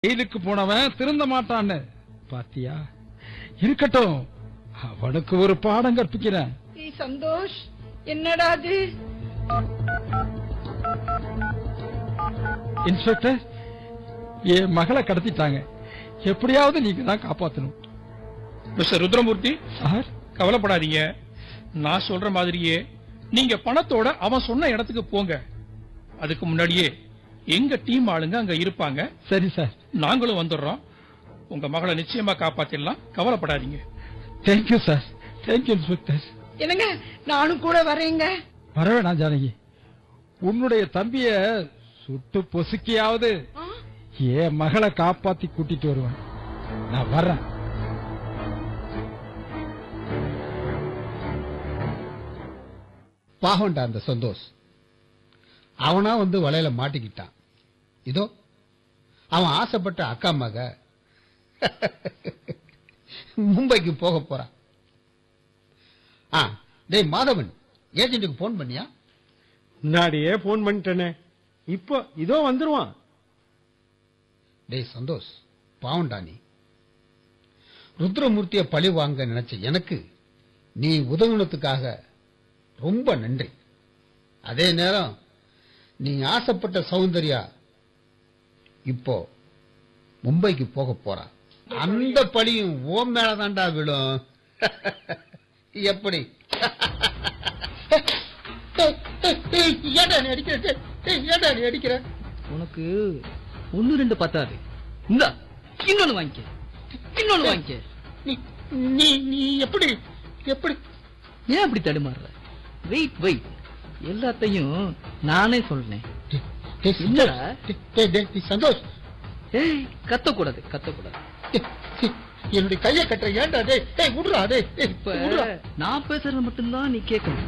ஜெயிலுக்கு போனவன் திருந்த மாட்டான்னு பாத்தியா இருக்கட்டும் அவனுக்கு ஒரு பாடம் கற்பிக்கிறேன் ஏய் சந்தோஷ் என்னடா அது இன்ஸ்பெக்டர் என் மகளை கடத்திட்டாங்க எப்படியாவது நீங்க தான் காப்பாத்தணும் மிஸ்டர் ருத்ரமூர்த்தி சார் கவலைப்படாதீங்க நான் சொல்ற மாதிரியே நீங்க பணத்தோட அவன் சொன்ன இடத்துக்கு போங்க அதுக்கு முன்னாடியே எங்க டீம் ஆளுங்க அங்க இருப்பாங்க சரி சார் நாங்களும் வந்துடுறோம் உங்க மகளை நிச்சயமா காப்பாத்திடலாம் கவலைப்படாதீங்க தேங்க்யூ சார் தேங்க்யூ இன்ஸ்பெக்டர் என்னங்க நானும் கூட வரேங்க வரவேணாம் ஜானகி உன்னுடைய தம்பிய சுட்டு பொசுக்கியாவது ஆ, என் மகளை காப்பாத்தி கூட்டிட்டு வருவேன் நான் வர்றேன் பாவம்டா அந்த சந்தோஷ் அவனா வந்து வலையில மாட்டிக்கிட்டான் இதோ அவன் ஆசைப்பட்ட அக்கா மக மும்பைக்கு போக போறான் ஆ டேய் மாதவன் ஏஜென்ட்டுக்கு போன் பண்ணியா முன்னாடியே போன் பண்ணிட்டேனே இப்போ இதோ வந்துருவான் டேய் சந்தோஷ் பாவம்டா நீ ருத்ரமூர்த்திய பழி வாங்க நினைச்ச எனக்கு நீ உதவுனதுக்காக ரொம்ப நன்றி அதே நேரம் நீ ஆசைப்பட்ட சௌந்தர்யா இப்போ மும்பைக்கு போக போறா அந்த பழியும் ஓம் மேலதான்டா விழும் எப்படி ஏய், ஏய், ஏய், ஏன்டா நீ அடிக்கிற ஏய், ஏய், ஏன்டா நீ அடிக்கிற உனக்கு ஒன்னு ரெண்டு பத்தாது இந்த இன்னொன்னு வாங்கிக்க இன்னொன்னு வாங்கிக்க நீ நீ நீ எப்படி எப்படி ஏன் அப்படி தடுமாறுற வெயிட் வெயிட் எல்லாத்தையும் நானே சொல்றேன் டேய், டேய், என்னடா? டேய், டேய், டேய், டேய், சந்தோஷ் ஏய் கத்தக்கூடாது கத்தக்கூடாது டேய், டேய், என்னுடைய கையை கட்டுற ஏன்டா டேய் டேய் விடுறா டேய் டேய், இப்ப விடுறா நான் பேசுறது மட்டும்தான் நீ கேட்கணும்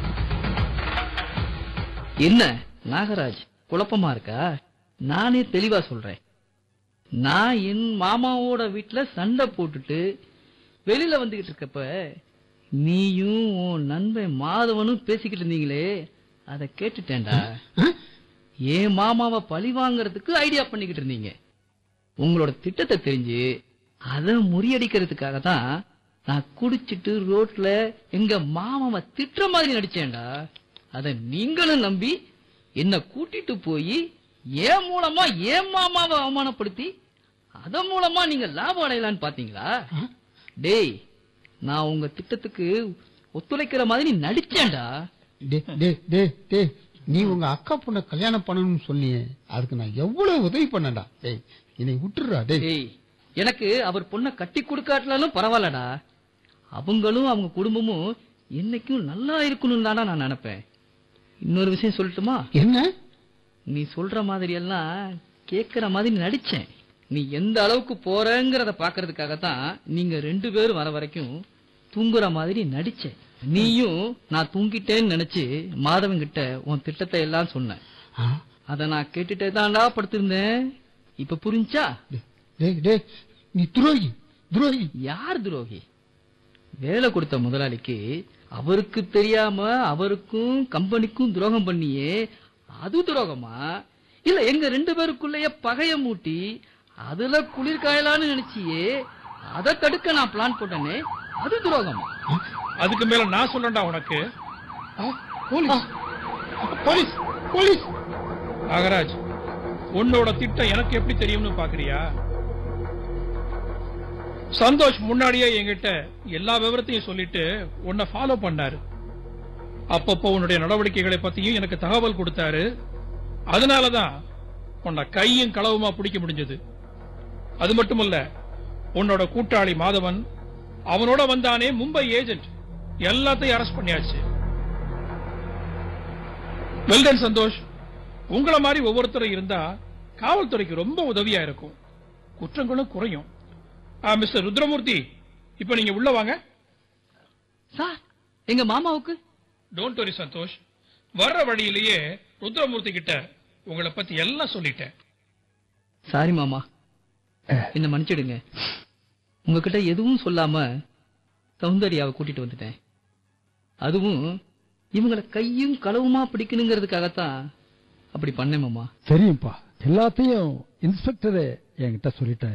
என்ன நாகராஜ் குழப்பமா இருக்கா நானே தெளிவா சொல்றேன் நான் என் மாமாவோட வீட்டுல சண்டை போட்டுட்டு வெளியில வந்துகிட்டு இருக்கப்ப நீயும் உன் நண்பன் மாதவனும் பேசிக்கிட்டு இருந்தீங்களே அதை கேட்டுட்டேன்டா என் மாமாவை பழி வாங்குறதுக்கு ஐடியா பண்ணிக்கிட்டு இருந்தீங்க உங்களோட திட்டத்தை தெரிஞ்சு அதை முறியடிக்கிறதுக்காக தான் நான் குடிச்சிட்டு ரோட்ல எங்க மாமாவை திட்டுற மாதிரி நடிச்சேன்டா அத நீங்களும் நம்பி என்ன கூட்டிட்டு போய் ஏன் மூலமா ஏன் மாமாவை அவமானப்படுத்தி அதன் மூலமா நீங்க லாபம் அடையலான்னு பாத்தீங்களா டேய் நான் உங்க திட்டத்துக்கு ஒத்துழைக்கிற மாதிரி நடிச்சேன்டா டேய், டேய், டேய், டேய், நீ உங்க அக்கா பொண்ண கல்யாணம் பண்ணணும்னு சொன்னியே அதுக்கு நான் எவ்வளவு உதவி பண்ணடா டேய் என்னை விட்டுடுறா டேய் டேய் எனக்கு அவர் பொண்ணை கட்டி கொடுக்காட்டலாலும் பரவாயில்லடா அவங்களும் அவங்க குடும்பமும் என்னைக்கும் நல்லா இருக்கணும் தானே நான் நினைப்பேன் இன்னொரு விஷயம் சொல்லட்டுமா என்ன நீ சொல்ற மாதிரி எல்லாம் கேக்குற மாதிரி நடிச்சேன் நீ எந்த அளவுக்கு போறங்கிறத பாக்குறதுக்காக தான் நீங்க ரெண்டு பேரும் வர வரைக்கும் தூங்குற மாதிரி நடிச்சேன் நீயும் நான் தூங்கிட்டேன்னு நினைச்சு மாதவன் கிட்ட உன் திட்டத்தை எல்லாம் சொன்னேன் ஆ? அத நான் கேட்டுட்டே தான்டா படுத்திருந்தேன் இப்ப புரிஞ்சா டேய், டேய் டேய் நீ துரோகி துரோகி யார் துரோகி வேலை கொடுத்த முதலாளிக்கு அவருக்கு தெரியாம அவருக்கும் கம்பெனிக்கும் துரோகம் பண்ணியே அது துரோகமா இல்ல எங்க ரெண்டு பேருக்குள்ளேயே பகைய மூட்டி அதுல குளிர் காயலான்னு நினைச்சியே அதை தடுக்க நான் பிளான் போட்டேனே அது துரோகமா அதுக்கு மேல நான் சொல்றேன்டா உனக்கு ஆ, போலீஸ் போலீஸ் போலீஸ் நாகராஜ் உன்னோட திட்டம் எனக்கு எப்படி தெரியும்னு பாக்குறியா சந்தோஷ் முன்னாடியே என்கிட்ட எல்லா விவரத்தையும் சொல்லிட்டு உன்னை ஃபாலோ பண்ணாரு அப்பப்போ உன்னுடைய நடவடிக்கைகளை பத்தியும் எனக்கு தகவல் கொடுத்தாரு அதனாலதான் உன்னை கையும் களவுமா பிடிக்க முடிஞ்சது அது மட்டுமல்ல உன்னோட கூட்டாளி மாதவன் அவனோட வந்தானே மும்பை ஏஜென்ட் எல்லாத்தையும் அரெஸ்ட் பண்ணியாச்சு வெல்டன் சந்தோஷ் உங்கள மாதிரி ஒவ்வொருத்தரும் இருந்தா காவல்துறைக்கு ரொம்ப உதவியா இருக்கும் குற்றங்களும் குறையும் ஆ, மிஸ்டர் ருத்ரமூர்த்தி இப்ப நீங்க உள்ள வாங்க சார் எங்க மாமாவுக்கு டோன்ட் வரி சந்தோஷ் வர்ற வழியிலேயே ருத்ரமூர்த்தி கிட்ட உங்களை பத்தி எல்லாம் சொல்லிட்டேன் சாரி மாமா என்ன மன்னிச்சிடுங்க உங்ககிட்ட எதுவும் சொல்லாம சௌந்தர்யாவை கூட்டிட்டு வந்துட்டேன் அதுவும் இவங்கள கையும் களவுமா பிடிக்கணுங்கிறதுக்காகத்தான் அப்படி பண்ணேன் மாமா தெரியும்பா எல்லாத்தையும் இன்ஸ்பெக்டரே என்கிட்ட சொல்லிட்டாரு